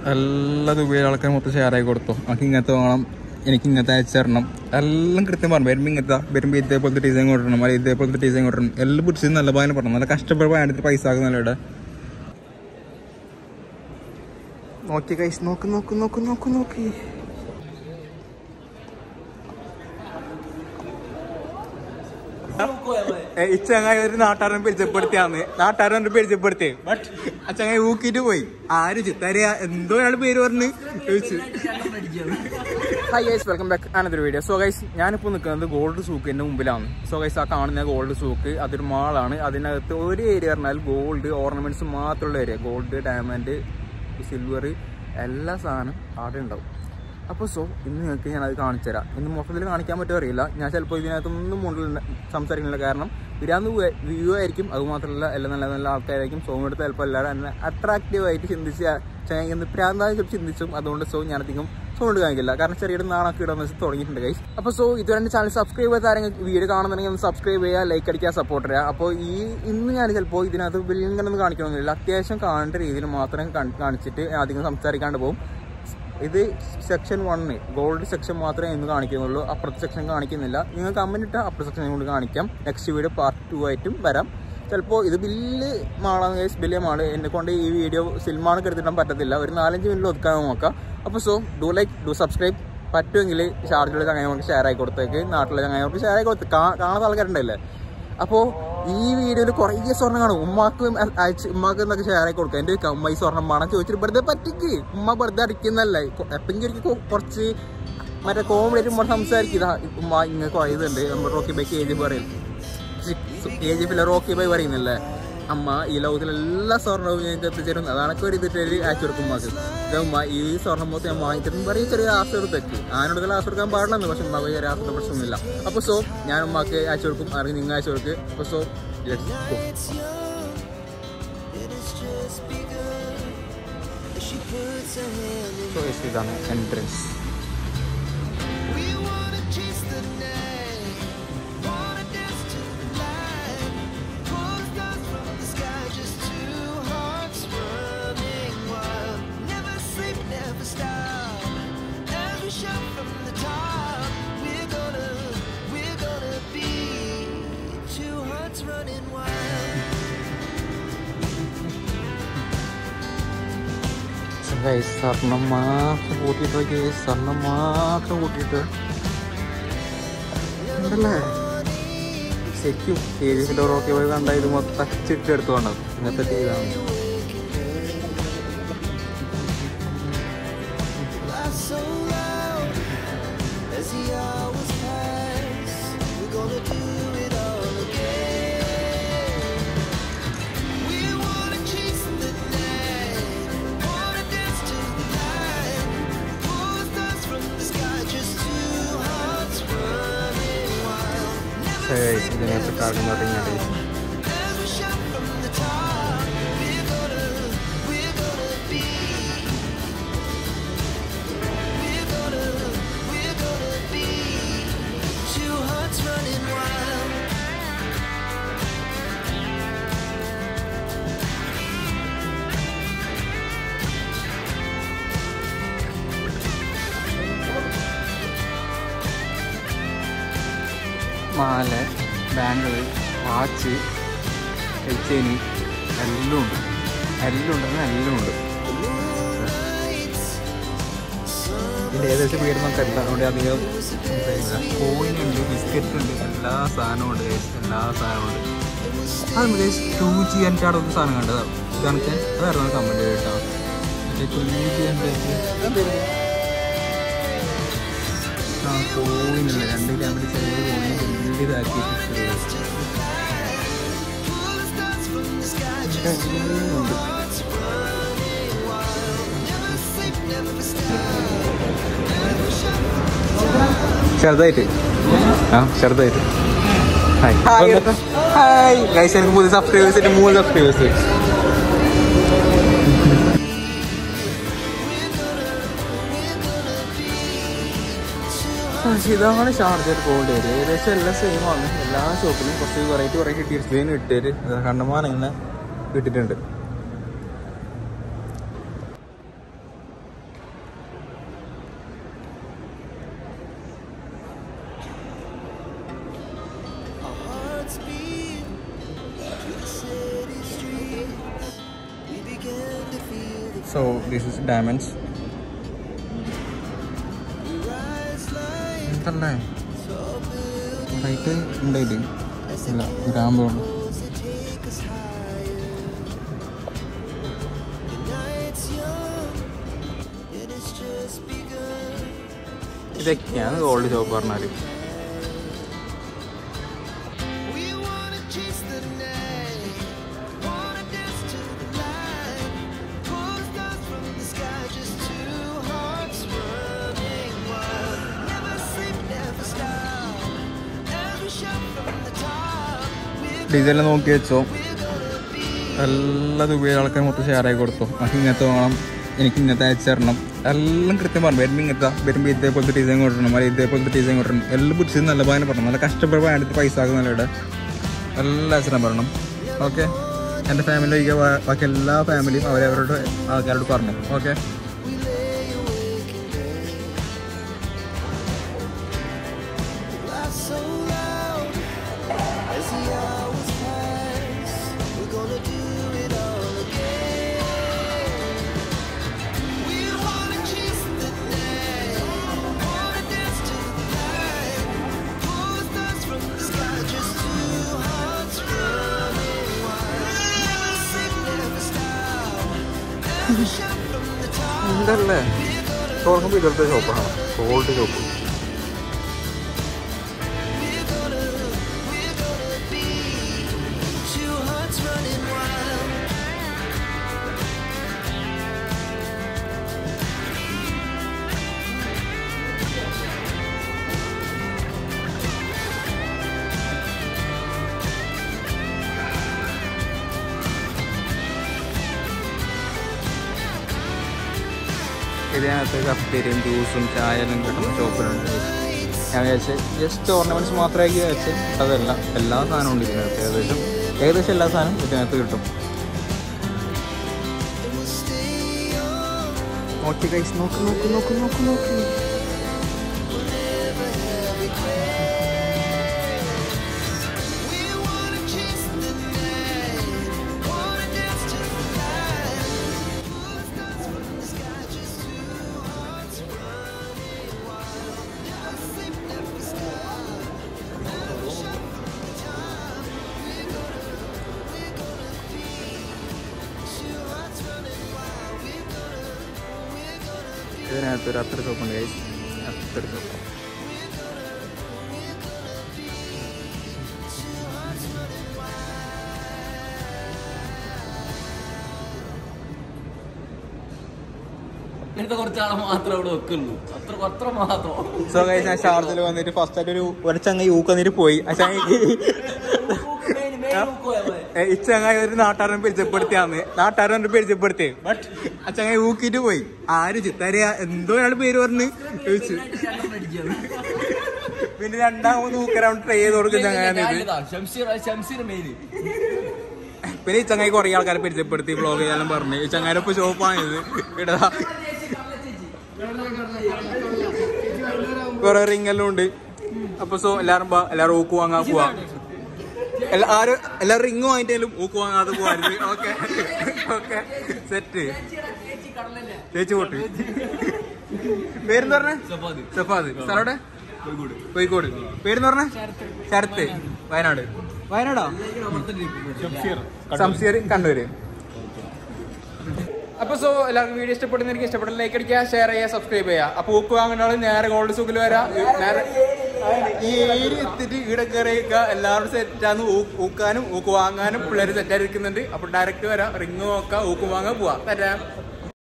എല്ലാ ദുബൈയിലെ ആൾക്കാർ മൊത്തം ഷെയർ ആയി കൊടുത്തു നമുക്ക് ഇങ്ങനത്തെ വേണം എനിക്ക് ഇങ്ങനത്തെ അയച്ചു തരണം എല്ലാം കൃത്യം പറഞ്ഞു വരുമ്പോൾ ഇങ്ങനത്തെ വരുമ്പോൾ ഇതേപോലത്തെ ഡിസൈൻ കൊണ്ടുവരണം അല്ലെങ്കിൽ ഇതേപോലത്തെ ഡിസൈൻ കൊണ്ടുവരണം എല്ലാം പിടിച്ചത് നല്ല ഭാഗം പറഞ്ഞു നല്ല കഷ്ടപ്പെടുമ്പോൾ അതിനകത്ത് പൈസ ആകുന്നല്ലോ ഇവിടെ നോക്കി കൈസ് നോക്ക് നോക്ക് നോക്ക് നോക്ക് നോക്കി ഈ ചങ്ങായി ഒരു നാട്ടുകാരൻ പരിചയപ്പെടുത്തിയാന്ന് നാട്ടുകാരൻ പരിചയപ്പെടുത്തി ബട്ട് ആ ചങ്ങായി ഊക്കിട്ട് പോയി ആര് ചിത്തറിയ എന്തോ ഒരാൾ പേര് പറഞ്ഞ് ചോദിച്ചു ഹായ് ഗൈസ് വെൽക്കം ബാക്ക് ആനതൊരു വീഡിയോ സോ ഗൈസ് ഞാനിപ്പോൾ നിൽക്കുന്നത് ഗോൾഡ് സൂക്കിന്റെ മുമ്പിലാണ് സോ ഗൈസ് ആ കാണുന്ന ഗോൾഡ് സൂക്ക് അതൊരു മാളാണ് അതിനകത്ത് ഒരു ഏരിയ പറഞ്ഞാൽ ഗോൾഡ് ഓർണമെന്റ്സ് മാത്രമുള്ള ഏരിയ ഗോൾഡ് ഡയമണ്ട് സിൽവർ എല്ലാ സാധനം അവിടെ ഉണ്ടാവും അപ്പോൾ സോ ഇന്ന് നിങ്ങൾക്ക് ഞാൻ അത് കാണിച്ചു തരാം ഇന്ന് മൊത്തത്തിൽ കാണിക്കാൻ പറ്റുമോ അറിയില്ല ഞാൻ ചിലപ്പോൾ ഇതിനകത്തൊന്നും മുകളിൽ സംസാരിക്കുന്നില്ല കാരണം ഇതിനകത്ത് വ്യൂ ആയിരിക്കും അത് മാത്രമല്ല എല്ലാം നല്ല നല്ല ആൾക്കാരായിരിക്കും സോങ് എടുത്ത് ചിലപ്പോൾ എല്ലാവരും എന്നെ അട്രാക്റ്റീവ് ആയിട്ട് ചിന്തിച്ച് ചങ്ങന്ന് പ്രാന്തായി ചിലപ്പോൾ ചിന്തിച്ചും അതുകൊണ്ട് സോ ഞാനധികം സൗണ്ട് കാണിക്കില്ല കാരണം ചെറിയൊരു നാണൊക്കെ ഇടാന്ന് വെച്ച് തുടങ്ങിയിട്ടുണ്ട് ഗൈസ് അപ്പോൾ സോ ഇത് രണ്ട് ചാനൽ സബ്സ്ക്രൈബ് ചെയ്ത ആരെങ്കിലും വീഡിയോ കാണുന്നുണ്ടെങ്കിൽ ഒന്ന് സബ്സ്ക്രൈബ് ചെയ്യുക ലൈക്ക് അടിക്കുക സപ്പോർട്ട് ചെയ്യുക അപ്പോൾ ഈ ഇന്ന് ഞാൻ ചിലപ്പോൾ ഇതിനകത്ത് വലിയ കാണിക്കണമെന്നില്ല അത്യാവശ്യം കാണേണ്ട രീതിയിൽ മാത്രം കാണ്- കാണിച്ചിട്ട് അധികം സംസാരിക്കാണ്ട് പോകും ഇത് സെക്ഷൻ വണ്ണ് ഗോൾഡ് സെക്ഷൻ മാത്രമേ ഇന്ന് കാണിക്കുന്നുള്ളൂ അപ്പുറത്തെ സെക്ഷൻ കാണിക്കുന്നില്ല നിങ്ങൾ കമന്റ് ഇട്ടാൽ അപ്പുറത്തെ സെക്ഷൻ കൊണ്ട് കാണിക്കാം നെക്സ്റ്റ് വീഡിയോ പാർട്ട് ടു ആയിട്ടും വരാം ചിലപ്പോൾ ഇത് വലിയ മാളാണ് ഗൈസ് വലിയ മാള് എന്നെ കൊണ്ട് ഈ വീഡിയോ സിനിമാണ് എടുത്തിടാൻ പറ്റത്തില്ല ഒരു നാലഞ്ച് മിനിറ്റ് ഒതുക്കാൻ നോക്കാം അപ്പോൾ so do like do subscribe പറ്റുമെങ്കിൽ ചാർജുള്ള ചങ്ങായിമാർക്ക് ഷെയർ ആയി കൊടുത്തേക്ക് നാട്ടിലെ ചങ്ങായിമാർക്ക് ഷെയർ ആയി കൊടുത്ത് കാ- കാണാത്ത ആൾക്കാരുണ്ടല്ലേ അപ്പോൾ ഈ വീഡിയോയിൽ കുറേ സ്വർണ്ണം കാണും ഉമ്മാക്ക് അയച്ച് ഉമ്മാക്ക് എന്നൊക്കെ ഷെയർ ആയി കൊടുക്കുക എൻ്റെ ഉമ്മ ഈ സ്വർണ്ണം വേണം ചോദിച്ചിട്ട് വെറുതെ പറ്റിക്ക് ഉമ്മ വെറുതെ അടിക്കുന്നല്ലേ എപ്പെങ്കിലും ഒരിക്കൽ കുറച്ച് മറ്റേ കോമഡി ആയിട്ട് ഉമ്മ സംസാരിക്കുക ഉമ്മ ഇങ്ങനെ കുറേ ഇതുണ്ട് നമ്മുടെ റോക്കി ബൈക്ക് എ ജി പറയും എ ജി പിള്ള റോക്കി ബൈ പറയുന്നില്ലേ അമ്മ ഈ ലോകത്തിലെ എല്ലാ സ്വർണ്ണവും ഞങ്ങൾക്ക് എത്തിച്ചേരും അതാണൊക്കെ ഒരു ഇതിട്ട് അയച്ചു കൊടുക്കും ഉമ്മാക്ക് ഇത് ഉമ്മ ഈ സ്വർണ്ണം മൊത്തം ഞാൻ വാങ്ങിച്ചിട്ടും പറയും ചെറിയ ആശ എടുത്തേക്ക് ആനോട് ആശ കൊടുക്കാൻ പാടില്ലെന്ന് പക്ഷെ ഉമ്മാക്ക് ചെറിയ ആശയുടെ പ്രശ്നമൊന്നുമില്ല അപ്പോൾ സോ ഞാൻ ഉമ്മാക്ക് അയച്ചു കൊടുക്കും അല്ലെങ്കിൽ നിങ്ങൾ അയച്ചു കൊടുക്ക് അപ്പോൾ സോ സോ ഇതാണ് എൻട്രൻസ് Running wild. ഗൈസ് സ്വർണം മാത്രം കൂട്ടിയിട്ട് ഗൈസ് സ്വർണം മാത്രം കൂട്ടിയിട്ട് ഉണ്ടല്ലേ ശരിക്കും ഏരിയയിലെ റോക്കി പോയി കണ്ട ഇത് മൊത്തം അച്ചിട്ട് എടുത്തു വേണം ഇങ്ങനത്തെ ചെയ്താണ് laugh so loud as the hours pass. We're gonna do it all again. We wanna chase the night, wanna dance to the light. Pull stars from the sky, just two hearts running wild. Never ഇതിനകത്ത് കാര്യം തുടങ്ങിയത് as we shout from the top. We're gonna, we're gonna be. We're gonna, we're gonna be two hearts running wild. മാല bangle watch കൈച്ചേനി എല്ലാം ഉണ്ട് എല്ലാം ഉണ്ടെന്ന് എല്ലാം ഉണ്ട് ഇതിൻ്റെ ഏകദേശം പേര് നമുക്ക് എല്ലാം അതുകൊണ്ട് അധികം കോയിനുണ്ട് ബിസ്ക്കറ്റ് ഉണ്ട് എല്ലാ സാധനവും ഉണ്ട് guys. എല്ലാ സാധനവും ഉണ്ട് അത് ഗൈസ് ടു ജി എൻ്റെ അവിടെ ഒരു സാധനം കണ്ടത് ഇതാണ് അതായിരുന്നു കമൻറ്റ് കേട്ടോ മറ്റേ ടു ജി എൻ്റെ ആ കോയിനില്ല രണ്ട് ഗ്രാമിൽ ചെറിയ കോയിൻ വലിയതാക്കിയിട്ട് ഉണ്ട് ചെറുതായിട്ട് ആ ചെറുതായിട്ട് ഹായ് ഹായ് ഗൈസ് എനിക്ക് പുതിയ സബ്സ്ക്രൈബേഴ്സ് ആയിട്ട് മൂന്ന് സബ്സ്ക്രൈബേഴ്സ് ഇതാണ് ഷാർജർ ഗോൾഡ് ഏരിയ ഏകദേശം എല്ലാം സെയിം ആണ് എല്ലാ ഷോപ്പിലും കുറച്ച് വെറൈറ്റി വെറൈറ്റി ഡിസൈൻ ഇട്ടിട്ട് കണ്ടമാനം ഇങ്ങനെ ഇട്ടിട്ടുണ്ട് സോ ദിസ് ഇസ് ഡയമണ്ട്സ് എന്തല്ലേ റേറ്റ് ഉണ്ടായിട്ട് ഇല്ല ഗ്രാമ്പുണ്ട് ഇതൊക്കെയാണ് ഗോൾഡ് ഷോപ്പ് പറഞ്ഞാൽ We wanna chase the night, wanna dance to the light. Pull stars from the sky, just two hearts running wild. Never sleep, never stop. Every shot from the top. We're, ഡീസലിൽ നോക്കി വെച്ചോ we're gonna be. എല്ലാ Dubai ആൾക്കാർ മൊത്തം share ആയി കൊടുത്തു നമുക്ക് ഇങ്ങനത്തെ വേണം എനിക്ക് ഇങ്ങനത്തെ അയച്ചു തരണം എല്ലാം കൃത്യം പറഞ്ഞു വരുമ്പോൾ ഇങ്ങനത്തെ വരുമ്പോൾ ഇതേപോലത്തെ ഡിസൈൻ കൊണ്ടുവരണം അല്ലെങ്കിൽ ഇതേപോലത്തെ ഡിസൈൻ കൊണ്ടുവരണം എല്ലാം പിടിച്ചത് നല്ല ഭാഗം പറഞ്ഞു നല്ല കഷ്ടപ്പെടുമ്പോൾ അടുത്ത് പൈസ ആകുന്നല്ലോ ഇവിടെ എല്ലാ അച്ഛനും പറയണം ഓക്കെ എൻ്റെ ഫാമിലി ഒഴികെ ബാ- ബാക്കി എല്ലാ ഫാമിലിയും അവരവരോട് ആൾക്കാരോട് പറഞ്ഞു okay We lay awake in bed. Laugh so loud as the hours pass. We're gonna do it all again. We wanna chase the night, wanna dance to the light. Pull stars from the sky, just two hearts running wild. Never sleep, never stop. Every shot from the top. എന്തല്ലേ തുറക്കുമ്പോൾ ഇതുപോലത്തെ ഷോപ്പാണ് gold shop We're gonna, we're gonna be two hearts running wild. ഇതിനകത്ത് കഫ്തീരിയും ജ്യൂസും ചായ എല്ലാം കിട്ടുന്ന ഷോപ്പിലുണ്ട് ഞാൻ വിചാരിച്ചു ജസ്റ്റ് ഓർണമെന്റ്സ് മാത്രമായി വിചാരിച്ചു അതല്ല എല്ലാ സാധനവും ഉണ്ട് ഇതിനകത്ത് ഏകദേശം ഏകദേശം എല്ലാ സാധനവും ഇതിനകത്ത് കിട്ടും നോക്കി കഴിച്ച് നോക്ക് നോക്ക് നോക്ക് നോക്ക് നോക്ക് We wanna chase the night, wanna dance to the light. Pull stars from the sky, just two hearts running wild. Never sleep, never stop. Never shut from the top. We're gonna, we're gonna be two hearts running wild. We're gonna, we're gonna be. ഇതിനകത്ത് ഒരു അത്ര ഷോപ്പുണ്ട് കഴിച്ച് അത്ര shop ഇങ്ങനത്തെ കുറച്ചാളെ മാത്രമേ ഇവിടെ വെക്കുള്ളൂ അത്ര അത്ര മാത്രം സോ കഴിച്ച് ഞാൻ ഷാർജയിൽ വന്നിട്ട് ഫസ്റ്റ് ആയിട്ട് ഒരു ഒരു ചങ്ങ ഊക്ക് വന്നിട്ട് പോയി ആ ചങ്ങ ഏ, ഈ ചങ്ങായി ഒരു നാട്ടുകാരനെ പരിചയപ്പെടുത്തിയാന്ന് നാട്ടുകാരൻ പരിചയപ്പെടുത്തി ബട്ട് ആ ചങ്ങായി ഊക്കിട്ട് പോയി ആര് ചിത്തറിയ എന്തോ ഒരാൾ പേര് പറഞ്ഞ് ചോദിച്ചു പിന്നെ രണ്ടാമത് ഊക്കരൗണ്ട് ട്രൈ ചെയ്ത് കൊടുക്കും ചങ്ങായി ഇത് ഷംസീർ ഷംസീർ മെയിൻ പിന്നെ ഈ ചങ്ങായി കുറെ ആൾക്കാരെ പരിചയപ്പെടുത്തി ബ്ലോഗ് ചെയ്യാനും പറഞ്ഞു ഈ ചങ്ങായിരൊപ്പം ഷോപ്പാണിത് ഇടാ കുറെ റിങ്ങെല്ലാം ഉണ്ട് അപ്പൊ സോ എല്ലാരും ബാ എല്ലാരും ഊക്ക് വാങ്ങാൻ പോവാ എല്ലാ ആരും എല്ലാരും റിങ് വാങ്ങിട്ടാലും ഊക്ക് വാങ്ങാതെ പോവാറുണ്ട് ഓക്കെ ഓക്കെ സെറ്റ് ചേച്ചി പോട്ട് പേരെന്ന് പറഞ്ഞേ സഫാദ് സ്ഥലോടെ കോഴിക്കോട് പേരെന്ന് പറഞ്ഞേ ശരത്ത് വയനാട് വയനാടോ സംശയർ കണ്ണൂര് അപ്പൊ സോ എല്ലാവർക്കും വീഡിയോ ഇഷ്ടപ്പെടുന്ന എനിക്ക് ഇഷ്ടപ്പെട്ട ലൈക്ക് അടിക്കുക ഷെയർ ചെയ്യുക സബ്സ്ക്രൈബ് ചെയ്യുക അപ്പൊ ഊക്ക് വാങ്ങുന്ന ആള് നേരെ ഗോൾഡ് സൂക്കിൽ വരാം നേരെ ഈ ഏരിയ എത്തിയിട്ട് ഇവിടെ കയറിയൊക്കെ എല്ലാവരും സെറ്റാന്ന് ഊക്കാനും ഊക്ക് വാങ്ങാനും പിള്ളേർ സെറ്റായിരിക്കുന്നുണ്ട് അപ്പൊ ഡയറക്റ്റ് വരാം റിങ് നോക്കാം ഊക്ക് വാങ്ങാൻ പോവാം തരാം